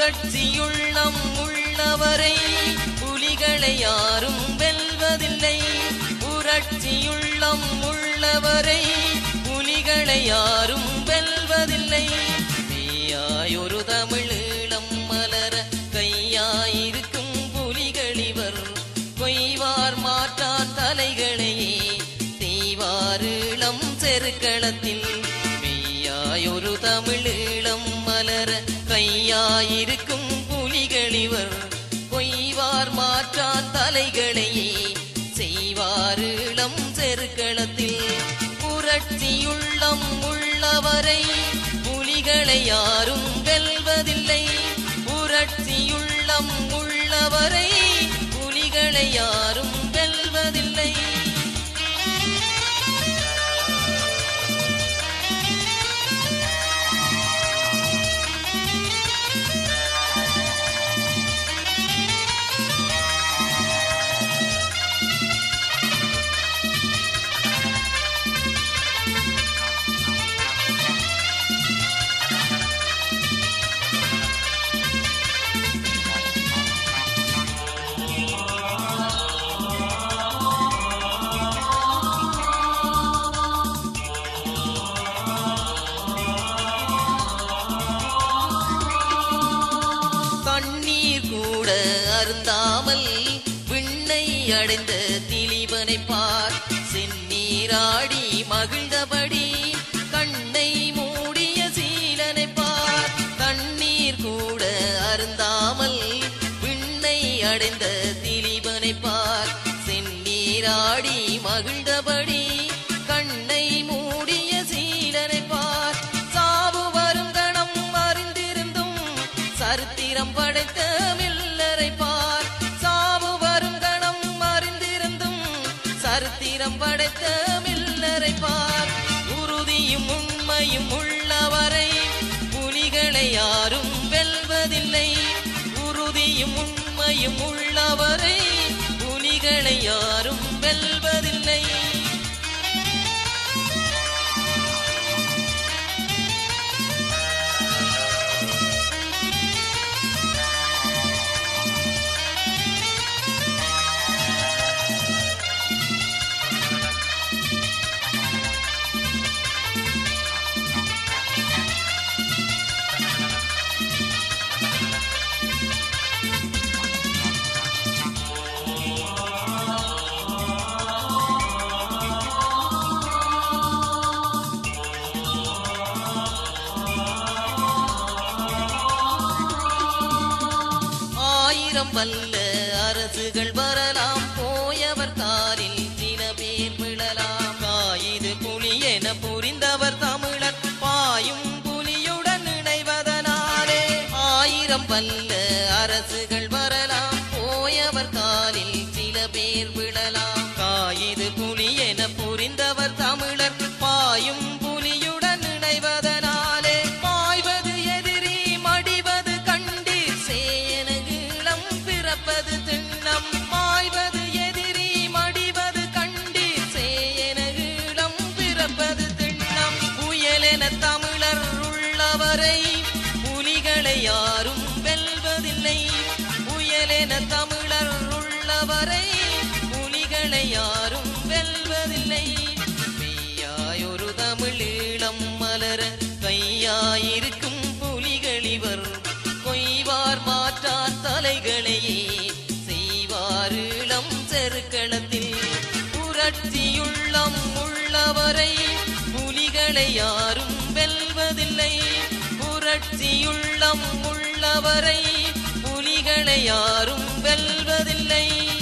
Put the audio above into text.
புரட்சியுள்ளம் உள்ளவரை புலிகளை யாரும் வெல்வதில்லை புரட்சியுள்ளம் உள்ளவரை புலிகளை யாரும் வெல்வதில்லை மெய்யாயொரு தமிழீழம் மலர கையாயிருக்கும் புலிகளிவர் கொய்வார் மாற்றான் தலைகளையே செய்வாரிளம் செருக்களத்தில் மெய்யாயொரு தமிழீழம் மலர கையாயிருக்கும் புலிகளிவர் கொய்வார் மாற்றான் தலைகளையே செய்வாரிளம் செருக்களத்தில் புரட்சியுள்ளம் உள்ளவரை புலிகளை யாரும் வெல்வதில்லை புரட்சியுள்ளம் உள்ளவரை புலிகளை யாரும் வெல்வதில்லை கண்ணீர் கூட அருந்தாமல் விண்ணை அடைந்த திலீபனை பார் செந்நீராடி மகிழ்ந்தபடி கண்ணை மூடிய சீலனை பார் கண்ணீர் கூட அருந்தாமல் விண்ணை அடைந்த திலீபனை பார் செந்நீராடி மகிழ்ந்தபடி கண்ணை மூடிய சீலனை பார் சாவு வரும் கணம் அறிந்திருந்தும் சரித்திரம் படைத்த மில்லரை பார் சாவு வரும் கணம் அறிந்திருந்தும் சரித்திரம் படைத்த மில்லரை பார் உறுதியும் உண்மையும் உள்ளவரை புலிகளை யாரும் வெல்வதில்லை உறுதியும் உண்மையும் உள்ளவரை புலிகளை யாரும் வெல்வதில்லை ஆயிரம் வல்ல அரசுகள் வரலாம் போயவர் காலில் சில பேர் விழலாம் காயிது புலி என புரிந்தவர் தமிழர் பாயும் புலியுடன் இணைவதனாலே ஆயிரம் வல்ல அரசுகள் வரலாம் போயவர் காலில் சில பேர் விழலாம் காயிது புலி என புரிந்தவர் தமிழர் பாயும் புலியுடன் இணைவதனாலே பாய்வது எதிரி மடிவது கண்டீர் சேனகீழம் பிறப்பது திண்ணம் பாய்வது எதிரி மடிவது கண்டீர் சேனகீழம் பிறப்பது திண்ணம் புயலென தமிழர் உள்ளவரை புலிகளை யாரும் வெல்வதில்லை புயலென தமிழர் உள்ளவரை புலிகளை யாரும் வெல்வதில்லை மெய்யாயொரு தமிழீழம் மலர கையாயிருக்கும் புலிகளிவர் கொய்வார் மாற்றார் தலைகளையே செய்வாரிளம் செருக்களத்தில் புரட்சியுள்ளம் உள்ளவரை புலிகளை யாரும் வெல்வதில்லை புரட்சியுள்ளம் உள்ளவரை புலிகளை யாரும் வெல்வதில்லை